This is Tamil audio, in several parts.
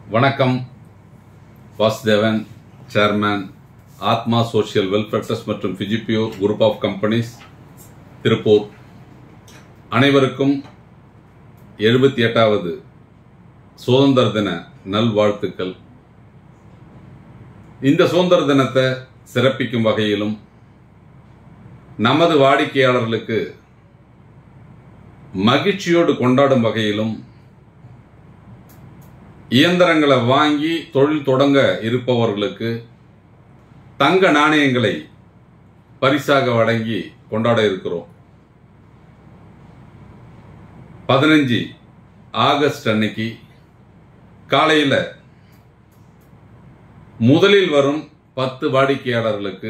வணக்கம் Vasudevan chairman Athma social welfare trust மற்றும் ஃபிஜிபியோ குரூப் ஆஃப் கம்பெனிஸ் திருப்பூர் அனைவருக்கும் எழுபத்தி எட்டாவது சுதந்திர தின நல்வாழ்த்துக்கள் இந்த சுதந்திர தினத்தை சிறப்பிக்கும் வகையிலும் நமது வாடிக்கையாளர்களுக்கு மகிழ்ச்சியோடு கொண்டாடும் வகையிலும் இயந்திரங்களை வாங்கி தொழில் தொடங்க இருப்பவர்களுக்கு தங்க நாணயங்களை பரிசாக வழங்கி கொண்டாட இருக்கிறோம் பதினஞ்சு ஆகஸ்ட் அன்னைக்கு காலையில் முதலில் வரும் பத்து வாடிக்கையாளர்களுக்கு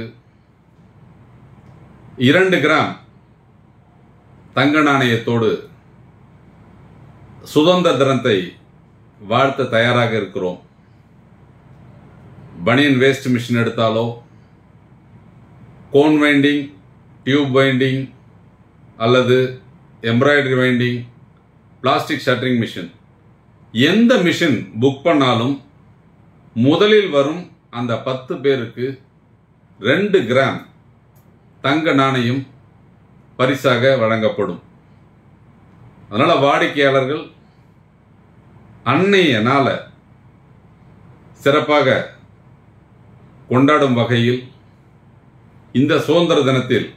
இரண்டு கிராம் தங்க நாணயத்தோடு சுதந்திர தினத்தை வாழ்த்த தயாராக இருக்கிறோம் பனியன் வேஸ்ட் மிஷின் எடுத்தாலோ கோன் வைண்டிங் டியூப் வைண்டிங் அல்லது embroidery winding plastic shuttering machine எந்த மிஷின் புக் பண்ணாலும் முதலில் வரும் அந்த பத்து பேருக்கு ரெண்டு கிராம் தங்க நாணயம் பரிசாக வழங்கப்படும் அதனால வாடிக்கையாளர்கள் அன்னைய நாளை சிறப்பாக கொண்டாடும் வகையில் இந்த சுதந்திர தினத்தில்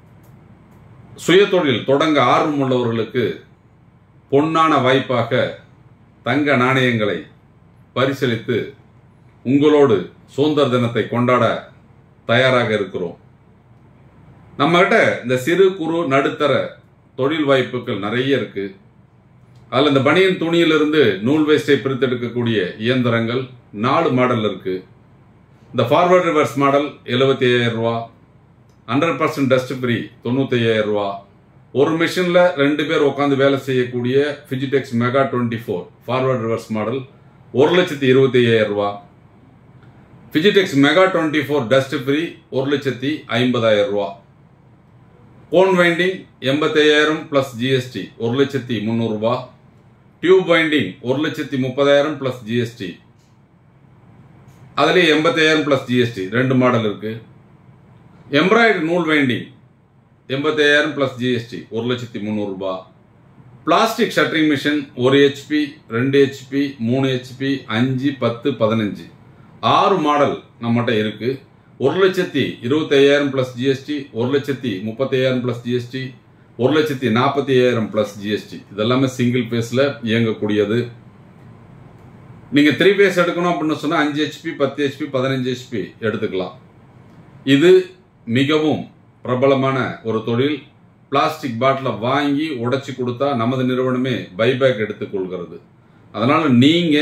சுயதொழில் தொடங்க ஆர்வம் உள்ளவர்களுக்கு பொன்னான வாய்ப்பாக தங்க நாணயங்களை பரிசளித்து உங்களோடு சுதந்திர தினத்தை கொண்டாட தயாராக இருக்கிறோம் நம்மகிட்ட இந்த சிறு குறு நடுத்தர தொழில் வாய்ப்புகள் நிறைய இருக்கு அதில் இந்த பனியன் துணியிலிருந்து நூல் வேஸ்டை பிரித்தெடுக்கக்கூடிய இயந்திரங்கள் நாலு மாடல் இருக்கு இந்த ஃபார்வர்ட் ரிவர்ஸ் மாடல் எழுபத்தி ஐயாயிரம் ரூபா ஹண்ட்ரட் பர்சன்ட் டஸ்ட் ஃப்ரீ தொண்ணூத்தி ஐயாயிரம் ரூபா ஒரு மிஷினில் ரெண்டு பேர் உட்காந்து வேலை செய்யக்கூடிய ஃபிஜிடெக்ஸ் mega twenty four forward reverse model ஒரு லட்சத்தி இருபத்தி ஐயாயிரம் ரூபா ஃபிஜிடெக்ஸ் mega twenty four dust free ஒரு லட்சத்தி ஐம்பதாயிரம் ரூபா கோன் வைண்டிங் எண்பத்தையாயிரம் பிளஸ் ஜிஎஸ்டி ஒரு லட்சத்தி முந்நூறுரூபா டியூப் வைண்டிங் ஒரு லட்சத்தி முப்பதாயிரம் பிளஸ் ஜிஎஸ்டி அதுலேயே எண்பத்தாயிரம் பிளஸ் ஜிஎஸ்டி ரெண்டு மாடல் இருக்கு எம்ப்ராய்டரி நூல் வைண்டிங் எண்பத்தாயிரம் பிளஸ் ஜிஎஸ்டி ஒரு லட்சத்தி முந்நூறுரூபா பிளாஸ்டிக் ஷட்டரிங் மிஷின் ஒரு ஹெச்பி ரெண்டு ஹெச்பி மூணு ஹெச்பி அஞ்சு பத்து பதினஞ்சு ஆறு மாடல் நம்மகிட்ட இருக்கு ஒரு லட்சத்தி இருபத்தி ஐயாயிரம் பிளஸ் ஜிஎஸ்டி ஒரு லட்சத்தி முப்பத்தையாயிரம் பிளஸ் ஜிஎஸ்டி ஒரு லட்சத்தி நாற்பத்தி ஐயாயிரம் பிளஸ் ஜிஎஸ்டி இதெல்லாமே சிங்கிள் பேஸில் இயங்கக்கூடியது நீங்க த்ரீ பேஸ் எடுக்கணும் அப்படின்னு சொன்னா அஞ்சு ஹெச்பி பத்து ஹெச்பி பதினஞ்சு ஹெச்பி எடுத்துக்கலாம் இது மிகவும் பிரபலமான ஒரு தொழில் பிளாஸ்டிக் பாட்டிலை வாங்கி உடைச்சி கொடுத்தா நமது நிறுவனமே பைபேக் எடுத்துக்கொள்கிறது அதனால நீங்க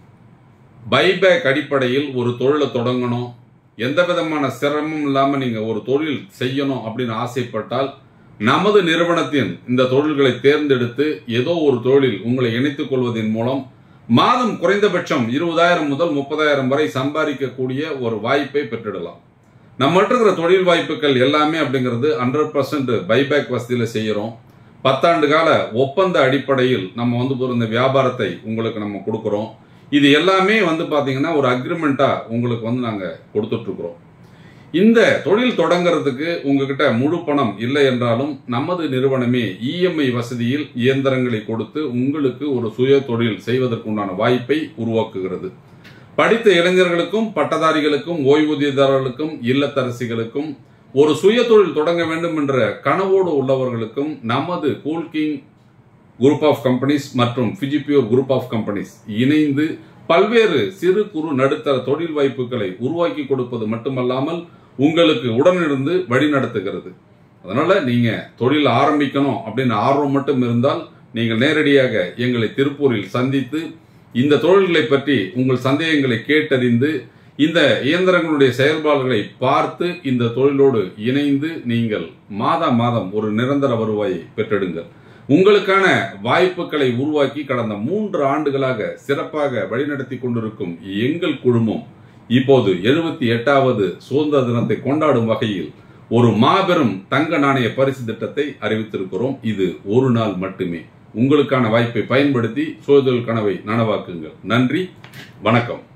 பைபேக் அடிப்படையில் ஒரு தொழிலை தொடங்கணும் எந்த விதமான சிரமம் இல்லாம நீங்க ஒரு தொழில் செய்யணும் அப்படின்னு ஆசைப்பட்டால் நமது நிறுவனத்தின் இந்த தொழில்களை தேர்ந்தெடுத்து ஏதோ ஒரு தொழில் உங்களை இணைத்துக் கொள்வதன் மூலம் மாதம் குறைந்தபட்சம் இருபதாயிரம் முதல் முப்பதாயிரம் வரை சம்பாதிக்கக்கூடிய ஒரு வாய்ப்பை பெற்றிடலாம் நம்மகிட்ட இருக்கிற தொழில் வாய்ப்புகள் எல்லாமே அப்படிங்கிறது ஹண்ட்ரட் பர்சன்ட் பைபேக் வசதியில செய்யறோம் பத்தாண்டு கால ஒப்பந்த அடிப்படையில் நம்ம வந்து ஒரு இந்த வியாபாரத்தை உங்களுக்கு நம்ம கொடுக்குறோம் இது எல்லாமே வந்து பாத்தீங்கன்னா ஒரு அக்ரிமெண்டா உங்களுக்கு வந்து நாங்க கொடுத்துட்டு இருக்கிறோம் இந்த தொழில் தொடங்குறதுக்கு உங்ககிட்ட முழு பணம் இல்லை என்றாலும் நமது நிறுவனமே இஎம்ஐ வசதியில் இயந்திரங்களை கொடுத்து உங்களுக்கு ஒரு சுய தொழில் செய்வதற்குண்டான வாய்ப்பை உருவாக்குகிறது படித்த இளைஞர்களுக்கும் பட்டதாரிகளுக்கும் ஓய்வூதியதாரர்களுக்கும் இல்லத்தரசிகளுக்கும் ஒரு சுய தொழில் தொடங்க வேண்டும் என்ற கனவோடு உள்ளவர்களுக்கும் நமது கூல்கிங் குரூப் ஆஃப் கம்பெனிஸ் மற்றும் ஃபிஜிபியோர் குரூப் ஆஃப் கம்பெனிஸ் இணைந்து பல்வேறு சிறு குறு நடுத்தர தொழில் வாய்ப்புகளை உருவாக்கி கொடுப்பது மட்டுமல்லாமல் உங்களுக்கு உடனிருந்து வழி நடத்துகிறது அதனால நீங்க தொழில் ஆரம்பிக்கணும் அப்படின்னு ஆர்வம் மட்டும் இருந்தால் நீங்கள் நேரடியாக எங்களை திருப்பூரில் சந்தித்து இந்த தொழில்களை பற்றி உங்கள் சந்தேகங்களை கேட்டறிந்து இந்த இயந்திரங்களுடைய செயல்பாடுகளை பார்த்து இந்த தொழிலோடு இணைந்து நீங்கள் மாதா மாதம் ஒரு நிரந்தர வருவாயை பெற்றெடுங்கள் உங்களுக்கான வாய்ப்புகளை உருவாக்கி கடந்த மூன்று ஆண்டுகளாக சிறப்பாக வழிநடத்தி கொண்டிருக்கும் எங்கள் குழுமம் இப்போது எழுபத்தி எட்டாவது சுதந்திர தினத்தை கொண்டாடும் வகையில் ஒரு மாபெரும் தங்க நாணய பரிசு திட்டத்தை அறிவித்திருக்கிறோம் இது ஒரு நாள் மட்டுமே உங்களுக்கான வாய்ப்பை பயன்படுத்தி சுயதொழில் கனவை நனவாக்குங்கள் நன்றி வணக்கம்